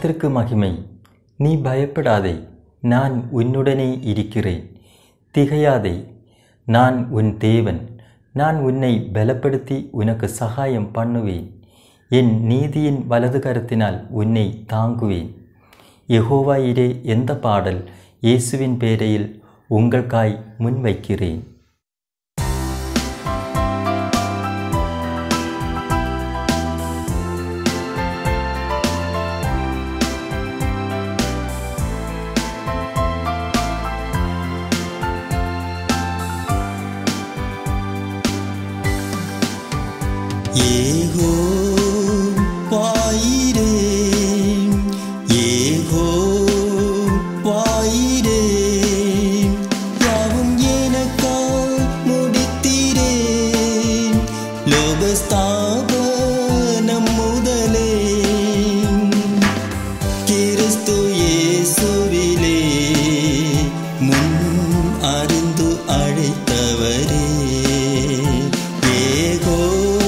கர்த்தருக்கு மகிமை நீ பயப்படாதே நான் உன்னுடனே இருக்கிறேன் திகையாதே நான் உன் தேவன் நான் உன்னை பலப்படுத்தி உனக்கு சகாயம் பண்ணுவேன் என் நீதியின் வலது கரத்தினால் உன்னை தாங்குவேன் யெகோவா இரே எந்த பாடல் இயேசுவின் பேரையில் உங்களுக்காய் முன்வைக்கிறேன் ஏகோ வாயிரே ஏகோ வாயிரே யாவும் எனக்காய் முடித்தீரே லோகஸ்தாபனம் முதலே கிறிஸ்து இயேசுவிலே முன் அறிந்து அழைத்தவரே ஏகோ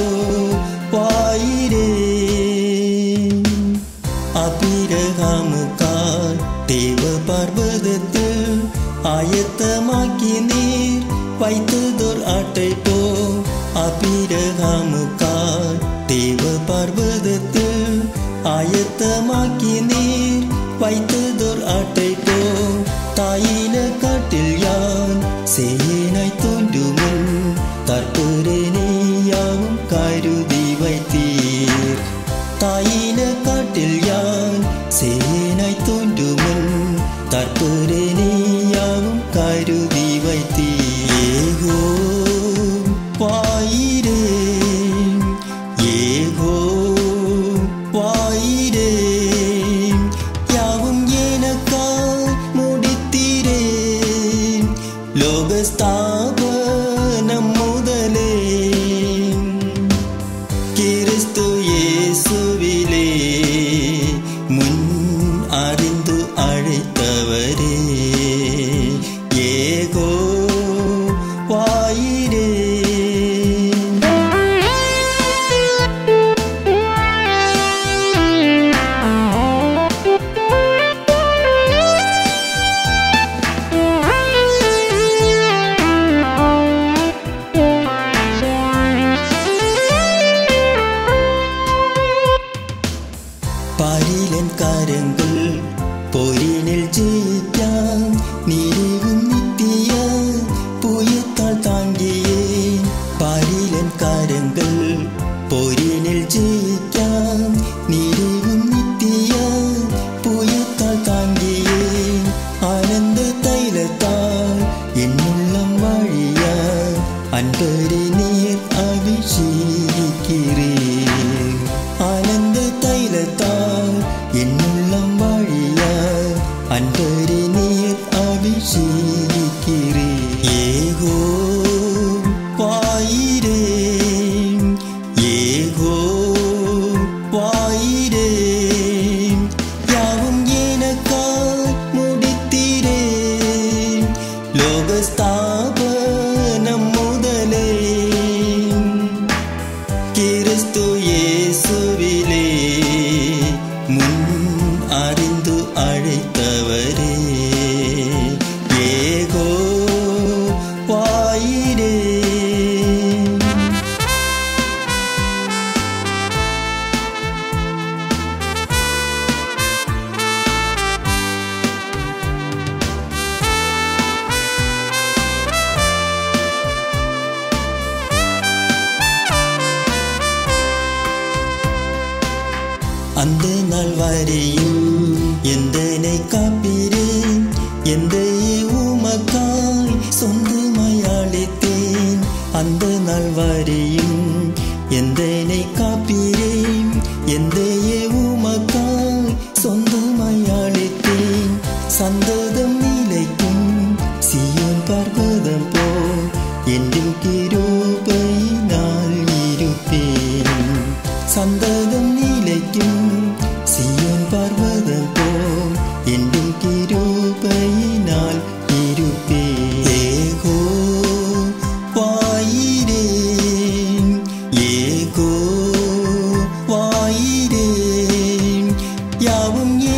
வாயிரே அபிரகாமுக்காய் தேவ பர்வதத்தில் ஆயத்தமாக்கி நீர் வைத்ததோர் ஆட்டை போ அபிரகாமுக்காய் தேவ பர்வதத்தில் ஆயத்தமாக்கி நீர் வைத்ததோர் ஆட்டை போ தாயின காட்டில் யான் சேனை தோன்றுமுன் தற்புரணியாவும் கருதி வைத்தீர் தாயின காட்டில் யான் சேனை தோன்றுமுன் தற்புரணியாவும் கருதி வைத்தீர் ஏகோ வாயிரே ஏகோ வாயிரே யாவும் எனக்காய் முடித்தீரே லோகஸ்தாபனம் முதலே கிறிஸ்து இயேசுவிலே முன் அறிந்து அழைத்தவரே ஏகோ வாயிரே പാരിലൻ കാരങ്ങൾ പോരിനിൽ ജയിക്കാം നീരവും നിത്യ പൂയത്താൽ താങ്കിയേ പാരിലൻ കാരങ്ങൾ പോരിനിൽ ജയിക്കാം നീരവും നിത്യ പൂയത്താൽ താങ്കിയേ ആനന്ദ തൈലത്താൽ എന്നുള്ളം വഴിയ അൻപരെ നീർ അഭിഷേകിக்கிறே ஆனந்த தைலத்தால் என்னுள்ளம் வாழிய அன்பரே நீர் அபிஷேகிக்கிறே ஏகோ வாயிரே ஏகோ வாயிரே யாவும் எனக்காய் முடித்தீரே லோகஸ்தாபனம் முதலே கிறிஸ்து இயேசுவிலே முன் அறிந்து அழைத்தவரே ஏகோ வாயிரே அந்த நாள் வரையும் எந்தனை காப்பீரேன் எந்த உமக்காய் சொந்தமாய் அழைத்தேன் அந்த நாள் வரையும் எந்தனை காப்பீரேன் எந்த உமக்காய் சொந்தமாய் அழைத்தேன் சந்ததம் நிலைக்கும் சியோன் பர்வதம் போ என்றும் கிருபையினால் இருப்பேன் சந்ததம் நிலைக்கும் சியோன் பர்வதம் போ என்றும் கிருபையினால் இருப்பேன் ஏகோ வாயிரே ஏகோ என்றும்